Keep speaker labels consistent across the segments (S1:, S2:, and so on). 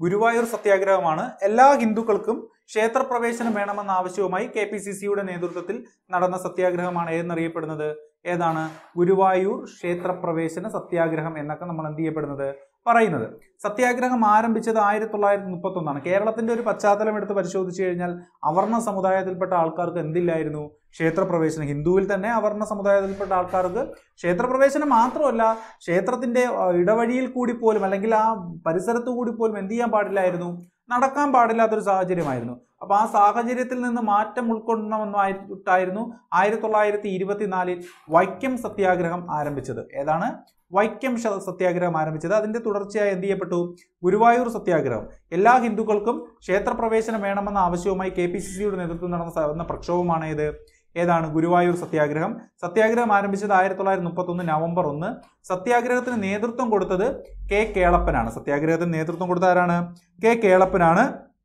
S1: ഗുരുവായൂർ സത്യാഗ്രഹമാണ് എല്ലാ ഹിന്ദുക്കൾക്കും ക്ഷേത്രപ്രവേശനം വേണമെന്ന ആവശ്യവുമായി കെ പി സി സിയുടെ നേതൃത്വത്തിൽ നടന്ന സത്യാഗ്രഹമാണ് ഏതെന്നറിയപ്പെടുന്നത് ഏതാണ് ഗുരുവായൂർ ക്ഷേത്രപ്രവേശന സത്യാഗ്രഹം എന്നൊക്കെ നമ്മൾ എന്ത് ചെയ്യപ്പെടുന്നത് പറയുന്നത് സത്യാഗ്രഹം ആരംഭിച്ചത് ആയിരത്തി തൊള്ളായിരത്തി മുപ്പത്തി ഒന്നാണ് കേരളത്തിന്റെ ഒരു പശ്ചാത്തലം എടുത്ത് പരിശോധിച്ചു കഴിഞ്ഞാൽ അവർണ സമുദായത്തിൽപ്പെട്ട ആൾക്കാർക്ക് എന്തില്ലായിരുന്നു ക്ഷേത്രപ്രവേശനം ഹിന്ദുവിൽ തന്നെ അവർണ സമുദായത്തിൽപ്പെട്ട ആൾക്കാർക്ക് ക്ഷേത്രപ്രവേശനം മാത്രമല്ല ക്ഷേത്രത്തിന്റെ ആ, ഇടവഴിയിൽ കൂടി പോലും അല്ലെങ്കിൽ ആ പരിസരത്ത് കൂടി പോലും എന്ത് ചെയ്യാൻ പാടില്ലായിരുന്നു നടക്കാൻ പാടില്ലാത്തൊരു സാഹചര്യമായിരുന്നു അപ്പൊ ആ സാഹചര്യത്തിൽ നിന്ന് മാറ്റം ഉൾക്കൊള്ളണമെന്നായിട്ടായിരുന്നു ആയിരത്തി തൊള്ളായിരത്തി ഇരുപത്തിനാലിൽ വൈക്കം സത്യാഗ്രഹം ആരംഭിച്ചത് ഏതാണ് വൈക്കം ശ- സത്യാഗ്രഹം ആരംഭിച്ചത് അതിന്റെ തുടർച്ചയായി എന്ത് ചെയ്യപ്പെട്ടു ഗുരുവായൂർ സത്യാഗ്രഹം എല്ലാ ഹിന്ദുക്കൾക്കും ക്ഷേത്രപ്രവേശനം വേണമെന്ന ആവശ്യവുമായി കെ പി സി സിയുടെ നേതൃത്വം നടന്ന സ- നടന്ന പ്രക്ഷോഭമാണ് ഇത് ഏതാണ് ഗുരുവായൂർ സത്യാഗ്രഹം സത്യാഗ്രഹം ആരംഭിച്ചത് ആയിരത്തി തൊള്ളായിരത്തി മുപ്പത്തൊന്ന് നവംബർ ഒന്ന് സത്യാഗ്രഹത്തിന് നേതൃത്വം കൊടുത്തത് കെ കേളപ്പനാണ് സത്യാഗ്രഹത്തിന് നേതൃത്വം കൊടുത്ത ആരാണ് കെ കേളപ്പനാണ്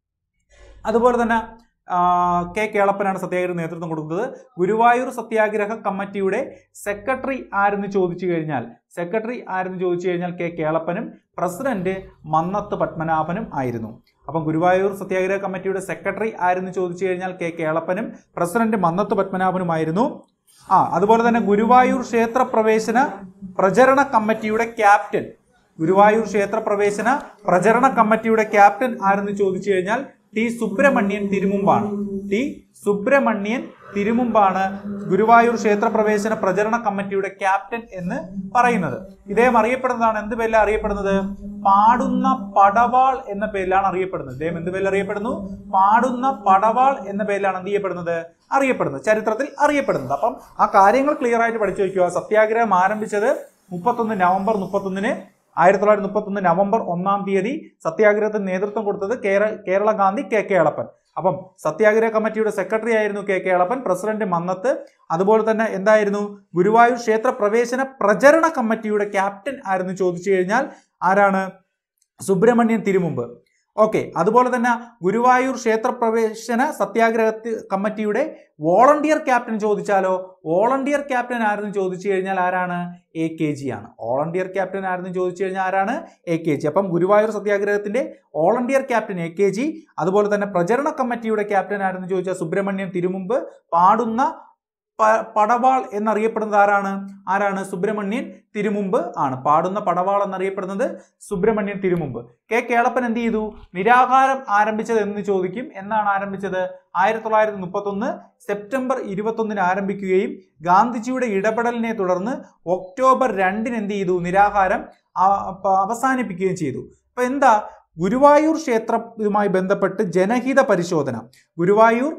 S1: അതുപോലെ തന്നെ ആ, കെ കേളപ്പനാണ് സത്യാഗ്രഹ നേതൃത്വം കൊടുക്കുന്നത് ഗുരുവായൂർ സത്യാഗ്രഹ കമ്മിറ്റിയുടെ സെക്രട്ടറി ആരെന്ന് ചോദിച്ചു കഴിഞ്ഞാൽ സെക്രട്ടറി ആരെന്ന് ചോദിച്ചു കഴിഞ്ഞാൽ കെ കേളപ്പനും പ്രസിഡന്റ് മന്നത്ത് പത്മനാഭനും ആയിരുന്നു അപ്പം ഗുരുവായൂർ സത്യാഗ്രഹ കമ്മിറ്റിയുടെ സെക്രട്ടറി ആരെന്ന് ചോദിച്ചു കഴിഞ്ഞാൽ കെ കേളപ്പനും പ്രസിഡന്റ് മന്നത്ത് പത്മനാഭനുമായിരുന്നു ആ അതുപോലെ തന്നെ ഗുരുവായൂർ ക്ഷേത്ര പ്രവേശന പ്രചരണ കമ്മിറ്റിയുടെ ക്യാപ്റ്റൻ ഗുരുവായൂർ ക്ഷേത്ര പ്രവേശന പ്രചരണ കമ്മിറ്റിയുടെ ക്യാപ്റ്റൻ ആരെന്ന് ചോദിച്ചു കഴിഞ്ഞാൽ ടി സുബ്രഹ്മണ്യൻ തിരുമുമ്പാണ് ടി സുബ്രഹ്മണ്യൻ തിരുമുമ്പാണ് ഗുരുവായൂർ ക്ഷേത്ര പ്രവേശന പ്രചരണ കമ്മിറ്റിയുടെ ക്യാപ്റ്റൻ എന്ന് പറയുന്നത് ഇദ്ദേഹം അറിയപ്പെടുന്നതാണ് എന്ത് പേരിലാണ് അറിയപ്പെടുന്നത് പാടുന്ന പടവാൾ എന്ന പേരിലാണ് അറിയപ്പെടുന്നത് ഇദ്ദേഹം എന്ത് പേരിൽ അറിയപ്പെടുന്നു പാടുന്ന പടവാൾ എന്ന പേരിലാണ് എന്ത് ചെയ്യപ്പെടുന്നത് അറിയപ്പെടുന്നത് ചരിത്രത്തിൽ അറിയപ്പെടുന്നത് അപ്പം ആ കാര്യങ്ങൾ ക്ലിയർ ആയിട്ട് പഠിച്ചു വയ്ക്കുക സത്യാഗ്രഹം ആരംഭിച്ചത് മുപ്പത്തൊന്ന് നവംബർ മുപ്പത്തൊന്നിന് ആയിരത്തി തൊള്ളായിരത്തി മുപ്പത്തൊന്ന് നവംബർ ഒന്നാം തീയതി സത്യാഗ്രഹത്തിന് നേതൃത്വം കൊടുത്തത് കേര കേരള ഗാന്ധി കെ കെ എളപ്പൻ അപ്പം സത്യാഗ്രഹ കമ്മിറ്റിയുടെ സെക്രട്ടറി ആയിരുന്നു K K Kelappan president Mannath അതുപോലെ തന്നെ എന്തായിരുന്നു ഗുരുവായൂർ ക്ഷേത്ര പ്രവേശന പ്രചരണ കമ്മിറ്റിയുടെ ക്യാപ്റ്റൻ ആയിരുന്നു ചോദിച്ചു കഴിഞ്ഞാൽ ആരാണ് സുബ്രഹ്മണ്യൻ തിരുമുമ്പ് ഓക്കെ അതുപോലെ തന്നെ ഗുരുവായൂർ ക്ഷേത്ര പ്രവേശന സത്യാഗ്രഹ കമ്മിറ്റിയുടെ വോളണ്ടിയർ ക്യാപ്റ്റൻ ചോദിച്ചാലോ വോളണ്ടിയർ ക്യാപ്റ്റൻ ആരെന്ന് ചോദിച്ചു കഴിഞ്ഞാൽ ആരാണ് എ കെ ജി ആണ് വോളണ്ടിയർ ക്യാപ്റ്റൻ ആരെന്ന് ചോദിച്ചു കഴിഞ്ഞാൽ ആരാണ് എ കെ ജി അപ്പം ഗുരുവായൂർ സത്യാഗ്രഹത്തിന്റെ volunteer captain A K G അതുപോലെ തന്നെ പ്രചരണ കമ്മിറ്റിയുടെ ക്യാപ്റ്റൻ ആരെന്ന് ചോദിച്ചാൽ സുബ്രഹ്മണ്യൻ തിരുമുമ്പ് പാടുന്ന പ- പടവാൾ എന്നറിയപ്പെടുന്നത് ആരാണ് ആരാണ് സുബ്രഹ്മണ്യൻ തിരുമുമ്പ് ആണ് പാടുന്ന പടവാൾ എന്നറിയപ്പെടുന്നത് സുബ്രഹ്മണ്യൻ തിരുമുമ്പ് കെ കേളപ്പൻ എന്ത് ചെയ്തു നിരാഹാരം ആരംഭിച്ചത് എന്ന് ചോദിക്കും എന്നാണ് ആരംഭിച്ചത് ആയിരത്തി തൊള്ളായിരത്തി മുപ്പത്തൊന്ന് സെപ്റ്റംബർ ഇരുപത്തൊന്നിന് ആരംഭിക്കുകയും ഗാന്ധിജിയുടെ ഇടപെടലിനെ തുടർന്ന് ഒക്ടോബർ രണ്ടിന് എന്ത് ചെയ്തു നിരാഹാരം ആ- പ- അവസാനിപ്പിക്കുകയും ചെയ്തു അപ്പൊ എന്താ ഗുരുവായൂർ ക്ഷേത്രവുമായി ബന്ധപ്പെട്ട് ജനഹിത പരിശോധന ഗുരുവായൂർ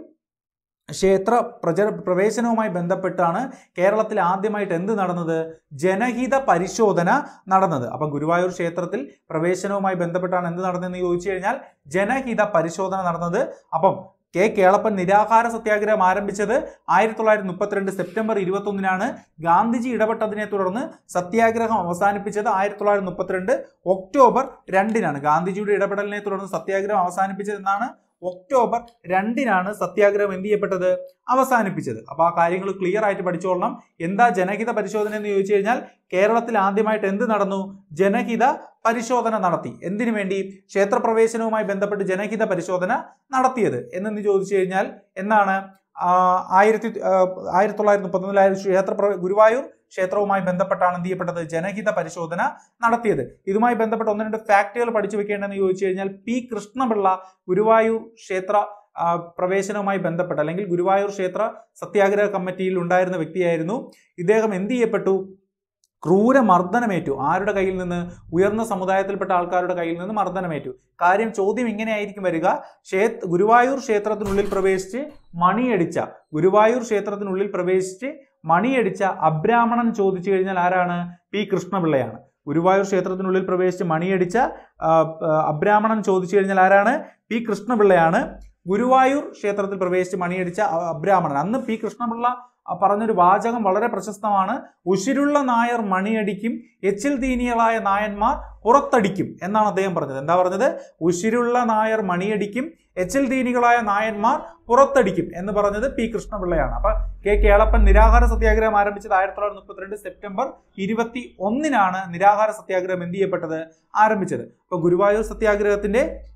S1: ക്ഷേത്ര പ്രച പ്രവേശനവുമായി ബന്ധപ്പെട്ടാണ് കേരളത്തിൽ ആദ്യമായിട്ട് എന്ത് നടന്നത് ജനഹിത പരിശോധന നടന്നത് അപ്പം ഗുരുവായൂർ ക്ഷേത്രത്തിൽ പ്രവേശനവുമായി ബന്ധപ്പെട്ടാണ് എന്ത് നടന്നതെന്ന് ചോദിച്ചു കഴിഞ്ഞാൽ ജനഹിത പരിശോധന നടന്നത് അപ്പം കെ കേളപ്പൻ നിരാഹാര സത്യാഗ്രഹം ആരംഭിച്ചത് ആയിരത്തി തൊള്ളായിരത്തി മുപ്പത്തിരണ്ട് സെപ്റ്റംബർ ഇരുപത്തൊന്നിനാണ് ഗാന്ധിജി ഇടപെട്ടതിനെ തുടർന്ന് സത്യാഗ്രഹം അവസാനിപ്പിച്ചത് ആയിരത്തി തൊള്ളായിരത്തി മുപ്പത്തിരണ്ട് ഒക്ടോബർ രണ്ടിനാണ് ഗാന്ധിജിയുടെ ഇടപെടലിനെ തുടർന്ന് സത്യാഗ്രഹം അവസാനിപ്പിച്ചത് എന്നാണ് ഒക്ടോബർ രണ്ടിനാണ് സത്യാഗ്രഹം എന്ത് ചെയ്യപ്പെട്ടത് അവസാനിപ്പിച്ചത് അപ്പൊ ആ കാര്യങ്ങൾ ക്ലിയർ ആയിട്ട് പഠിച്ചോളണം എന്താ ജനഹിത പരിശോധന എന്ന് ചോദിച്ചു കഴിഞ്ഞാൽ കേരളത്തിൽ ആദ്യമായിട്ട് എന്ത് നടന്നു ജനഹിത പരിശോധന നടത്തി എന്തിനു വേണ്ടി ക്ഷേത്രപ്രവേശനവുമായി ബന്ധപ്പെട്ട് ജനഹിത പരിശോധന നടത്തിയത് എന്നെന്ന് ചോദിച്ചു കഴിഞ്ഞാൽ എന്നാണ് ആ, ആയിരത്തി ആ, ആയിരത്തി തൊള്ളായിരത്തി മുപ്പത്തൊന്നിലായ ക്ഷേത്ര പ്രവേ- ഗുരുവായൂർ ക്ഷേത്രവുമായി ബന്ധപ്പെട്ടാണ് എന്ത് ചെയ്യപ്പെട്ടത് ജനഹിത പരിശോധന നടത്തിയത് ഇതുമായി ബന്ധപ്പെട്ട് ഒന്ന് രണ്ട് ഫാക്ടുകൾ പഠിച്ചു വെക്കേണ്ടതെന്ന് ചോദിച്ചു കഴിഞ്ഞാൽ പി കൃഷ്ണപിള്ള ഗുരുവായൂർ ക്ഷേത്ര ആ, പ്രവേശനവുമായി ബന്ധപ്പെട്ട് അല്ലെങ്കിൽ ഗുരുവായൂർ ക്ഷേത്ര സത്യാഗ്രഹ കമ്മിറ്റിയിൽ ഉണ്ടായിരുന്ന വ്യക്തിയായിരുന്നു ഇദ്ദേഹം എന്ത് ചെയ്യപ്പെട്ടു ക്രൂര മർദ്ദനമേറ്റു ആരുടെ കയ്യിൽ നിന്ന് ഉയർന്ന സമുദായത്തിൽപ്പെട്ട ആൾക്കാരുടെ കയ്യിൽ നിന്ന് മർദ്ദനമേറ്റു കാര്യം ചോദ്യം ഇങ്ങനെയായിരിക്കും വരിക ക്ഷേത്ര ഗുരുവായൂർ ക്ഷേത്രത്തിനുള്ളിൽ പ്രവേശിച്ച് മണിയടിച്ച ഗുരുവായൂർ ക്ഷേത്രത്തിനുള്ളിൽ പ്രവേശിച്ച് മണിയടിച്ച അബ്രാഹ്മണൻ ചോദിച്ചു കഴിഞ്ഞാൽ ആരാണ് പി കൃഷ്ണപിള്ളയാണ് ഗുരുവായൂർ ക്ഷേത്രത്തിനുള്ളിൽ പ്രവേശിച്ച് മണിയടിച്ച ആ, ആ, അബ്രാഹ്മണൻ ചോദിച്ചു കഴിഞ്ഞാൽ ആരാണ് പി കൃഷ്ണപിള്ളയാണ് ഗുരുവായൂർ ക്ഷേത്രത്തിൽ പ്രവേശിച്ച് മണിയടിച്ച അ- അബ്രാഹ്മണൻ അന്ന് പി കൃഷ്ണപിള്ള ആ, പറഞ്ഞൊരു വാചകം വളരെ പ്രശസ്തമാണ് ഉശിരുള്ള നായർ മണിയടിക്കും എച്ചിൽ തീനികളായ നായന്മാർ പുറത്തടിക്കും എന്നാണ് അദ്ദേഹം പറഞ്ഞത് എന്താ പറഞ്ഞത് ഉശിരുള്ള നായർ മണിയടിക്കും എച്ചിൽ തീനികളായ നായന്മാർ പുറത്തടിക്കും എന്ന് പറഞ്ഞത് പി കൃഷ്ണപിള്ളയാണ് അപ്പൊ കെ കേളപ്പൻ നിരാഹാര സത്യാഗ്രഹം ആരംഭിച്ചത് ആയിരത്തി തൊള്ളായിരത്തി മുപ്പത്തിരണ്ട് സെപ്റ്റംബർ ഇരുപത്തി ഒന്നിനാണ് നിരാഹാര സത്യാഗ്രഹം എന്ത് ചെയ്യപ്പെട്ടത് ആരംഭിച്ചത് അപ്പൊ ഗുരുവായൂർ സത്യാഗ്രഹത്തിന്റെ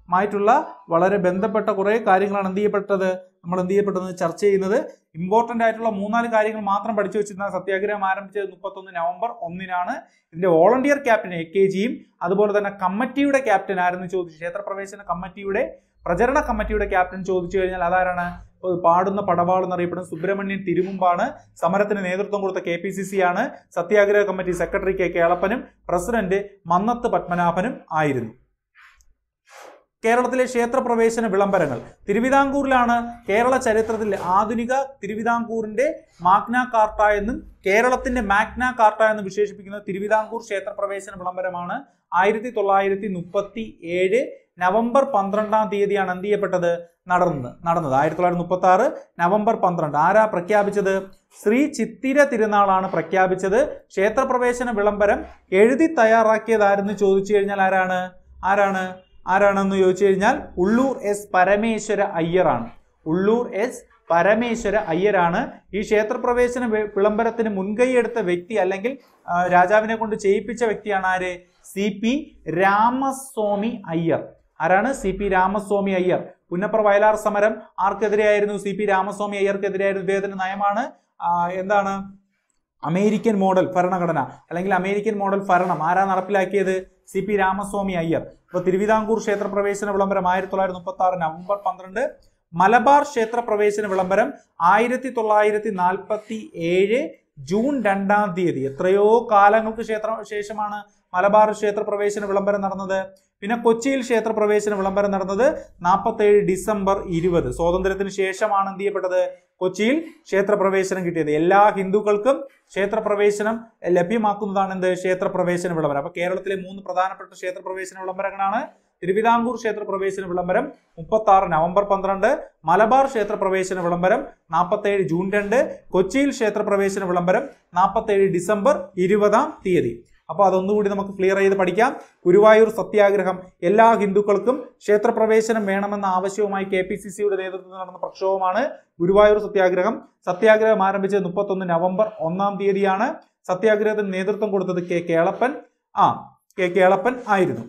S1: മായിട്ടുള്ള വളരെ ബന്ധപ്പെട്ട കുറേ കാര്യങ്ങളാണ് എന്ത് ചെയ്യപ്പെട്ടത് നമ്മൾ എന്ത് ചെയ്യപ്പെട്ടത് ചർച്ച ചെയ്യുന്നത് ഇമ്പോർട്ടന്റ് ആയിട്ടുള്ള മൂന്നാല് കാര്യങ്ങൾ മാത്രം പഠിച്ചു വെച്ചിരുന്ന സത്യാഗ്രഹം ആരംഭിച്ചത് മുപ്പത്തൊന്ന് നവംബർ ഒന്നിനാണ് ഇതിന്റെ വോളണ്ടിയർ ക്യാപ്റ്റൻ എ കെ ജിയും അതുപോലെ തന്നെ കമ്മിറ്റിയുടെ ക്യാപ്റ്റൻ ആരെന്ന് ചോദിച്ചു ക്ഷേത്രപ്രവേശന കമ്മിറ്റിയുടെ പ്രചരണ കമ്മിറ്റിയുടെ ക്യാപ്റ്റൻ ചോദിച്ചു കഴിഞ്ഞാൽ അതാരാണ് ഇപ്പൊ പാടുന്ന പടവാൾ എന്നറിയപ്പെടുന്ന സുബ്രഹ്മണ്യൻ തിരുമുമ്പാണ് സമരത്തിന് നേതൃത്വം കൊടുത്ത കെ പി സി സി ആണ് സത്യാഗ്രഹ കമ്മിറ്റി സെക്രട്ടറി കെ കേളപ്പനും പ്രസിഡന്റ് മന്നത്ത് പത്മനാഭനും ആയിരുന്നു കേരളത്തിലെ ക്ഷേത്രപ്രവേശന വിളംബരങ്ങൾ തിരുവിതാംകൂറിലാണ് കേരള ചരിത്രത്തിൽ ആധുനിക തിരുവിതാംകൂറിന്റെ മാഗ്ന കാർട്ട എന്നും കേരളത്തിന്റെ മാഗ്ന കാർട്ട എന്നും വിശേഷിപ്പിക്കുന്ന തിരുവിതാംകൂർ ക്ഷേത്രപ്രവേശന വിളംബരമാണ് ആയിരത്തി തൊള്ളായിരത്തി മുപ്പത്തി ഏഴ് നവംബർ പന്ത്രണ്ടാം തീയതിയാണ് എന്ത് ചെയ്യപ്പെട്ടത് നടന്നത് നടന്നത് ആയിരത്തി തൊള്ളായിരത്തി മുപ്പത്തി ആറ് നവംബർ പന്ത്രണ്ട് ആരാ പ്രഖ്യാപിച്ചത് ശ്രീ ചിത്തിര തിരുനാളാണ് പ്രഖ്യാപിച്ചത് ക്ഷേത്രപ്രവേശന വിളംബരം എഴുതി തയ്യാറാക്കിയതാരെന്ന് ചോദിച്ചു കഴിഞ്ഞാൽ ആരാണ് ആരാണ് ആരാണെന്ന് ചോദിച്ചു കഴിഞ്ഞാൽ ഉള്ളൂർ എസ് പരമേശ്വര അയ്യറാണ് ഉള്ളൂർ എസ് പരമേശ്വര അയ്യരാണ് ഈ ക്ഷേത്രപ്രവേശന വി- വിളംബരത്തിന് മുൻകൈ എടുത്ത വ്യക്തി അല്ലെങ്കിൽ ആ, രാജാവിനെ കൊണ്ട് ചെയ്യിപ്പിച്ച വ്യക്തിയാണ് ആര് സി പി രാമസ്വാമി അയ്യർ ആരാണ് സി പി രാമസ്വാമി അയ്യർ പുന്നപ്ര വയലാർ സമരം ആർക്കെതിരെയായിരുന്നു സി പി രാമസ്വാമി അയ്യർക്കെതിരെയായിരുന്നു ഇദ്ദേഹത്തിന്റെ നയമാണ് ആ, എന്താണ് അമേരിക്കൻ മോഡൽ ഭരണഘടന അല്ലെങ്കിൽ അമേരിക്കൻ മോഡൽ ഭരണം ആരാ നടപ്പിലാക്കിയത് സി പി രാമസ്വാമി അയ്യർ ഇപ്പൊ തിരുവിതാംകൂർ ക്ഷേത്രപ്രവേശന വിളംബരം ആയിരത്തി തൊള്ളായിരത്തി മുപ്പത്തി ആറ് നവംബർ പന്ത്രണ്ട് മലബാർ ക്ഷേത്രപ്രവേശന വിളംബരം ആയിരത്തി തൊള്ളായിരത്തി നാൽപ്പത്തി ഏഴ് ജൂൺ രണ്ടാം തീയതി എത്രയോ കാലങ്ങൾക്ക് ക്ഷേത്ര ശേഷമാണ് മലബാർ ക്ഷേത്രപ്രവേശന വിളംബരം നടന്നത് പിന്നെ കൊച്ചിയിൽ ക്ഷേത്രപ്രവേശന വിളംബരം നടന്നത് നാൽപ്പത്തേഴ് ഡിസംബർ ഇരുപത് സ്വാതന്ത്ര്യത്തിന് ശേഷമാണ് എന്ത് ചെയ്യപ്പെട്ടത് കൊച്ചിയിൽ ക്ഷേത്രപ്രവേശനം കിട്ടിയത് എല്ലാ ഹിന്ദുക്കൾക്കും ക്ഷേത്രപ്രവേശനം ലഭ്യമാക്കുന്നതാണ് എന്ത് ക്ഷേത്രപ്രവേശന വിളംബരം അപ്പൊ കേരളത്തിലെ മൂന്ന് പ്രധാനപ്പെട്ട ക്ഷേത്രപ്രവേശന വിളംബരങ്ങളാണ് തിരുവിതാംകൂർ ക്ഷേത്രപ്രവേശന വിളംബരം മുപ്പത്തി ആറ് നവംബർ പന്ത്രണ്ട് മലബാർ ക്ഷേത്രപ്രവേശന വിളംബരം നാൽപ്പത്തേഴ് ജൂൺ രണ്ട് കൊച്ചിയിൽ ക്ഷേത്രപ്രവേശന വിളംബരം നാൽപ്പത്തേഴ് ഡിസംബർ ഇരുപതാം തീയതി അപ്പോൾ അതൊന്നുകൂടി നമുക്ക് ക്ലിയർ ചെയ്ത് പഠിക്കാം ഗുരുവായൂർ സത്യാഗ്രഹം എല്ലാ ഹിന്ദുക്കൾക്കും ക്ഷേത്രപ്രവേശനം വേണമെന്ന ആവശ്യവുമായി കെ പി സി സിയുടെ നേതൃത്വത്തിൽ നടന്ന പ്രക്ഷോഭമാണ് ഗുരുവായൂർ സത്യാഗ്രഹം സത്യാഗ്രഹം ആരംഭിച്ചത് മുപ്പത്തൊന്ന് നവംബർ ഒന്നാം തീയതിയാണ് സത്യാഗ്രഹത്തിന് നേതൃത്വം കൊടുത്തത് കെ കേളപ്പൻ ആ കെ കേളപ്പൻ ആയിരുന്നു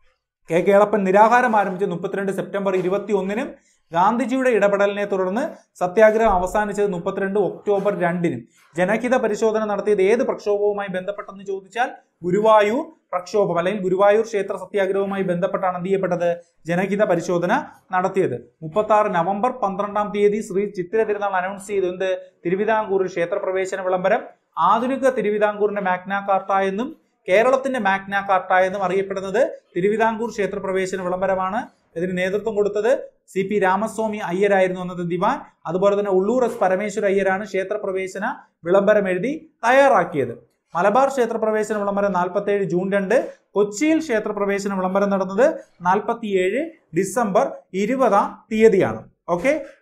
S1: കെ കേളപ്പൻ നിരാഹാരം ആരംഭിച്ചത് മുപ്പത്തിരണ്ട് സെപ്റ്റംബർ ഇരുപത്തി ഒന്നിനും ഗാന്ധിജിയുടെ ഇടപെടലിനെ തുടർന്ന് സത്യാഗ്രഹം അവസാനിച്ചത് മുപ്പത്തിരണ്ട് ഒക്ടോബർ രണ്ടിനും ജനഹിത പരിശോധന നടത്തിയത് ഏത് പ്രക്ഷോഭവുമായി ബന്ധപ്പെട്ടെന്ന് ചോദിച്ചാൽ ഗുരുവായൂർ പ്രക്ഷോഭം അല്ലെങ്കിൽ ഗുരുവായൂർ ക്ഷേത്ര സത്യാഗ്രഹവുമായി ബന്ധപ്പെട്ടാണ് എന്ത് ചെയ്യപ്പെട്ടത് ജനഹിത പരിശോധന നടത്തിയത് മുപ്പത്തി ആറ് നവംബർ പന്ത്രണ്ടാം തീയതി ശ്രീ ചിത്തിര തിരുനാൾ അനൗൺസ് ചെയ്തു എന്ത് തിരുവിതാംകൂറിൽ ക്ഷേത്രപ്രവേശന വിളംബരം ആധുനിക തിരുവിതാംകൂറിന്റെ മാഗ്ന കാർട്ട എന്നും കേരളത്തിന്റെ മാഗ്ന കാർട്ട എന്നും അറിയപ്പെടുന്നത് തിരുവിതാംകൂർ ക്ഷേത്രപ്രവേശന വിളംബരമാണ് ഇതിന് നേതൃത്വം കൊടുത്തത് സി പി രാമസ്വാമി അയ്യരായിരുന്നു അന്നത്തെ ദിവാൻ അതുപോലെ തന്നെ ഉള്ളൂർ എസ് പരമേശ്വര അയ്യരാണ് ക്ഷേത്രപ്രവേശന വിളംബരം എഴുതി തയ്യാറാക്കിയത് മലബാർ ക്ഷേത്രപ്രവേശന വിളംബരം നാൽപ്പത്തേഴ് ജൂൺ രണ്ട് കൊച്ചിയിൽ ക്ഷേത്രപ്രവേശന വിളംബരം നടന്നത് നാൽപ്പത്തിയേഴ് ഡിസംബർ ഇരുപതാം തീയതിയാണ് ഓക്കെ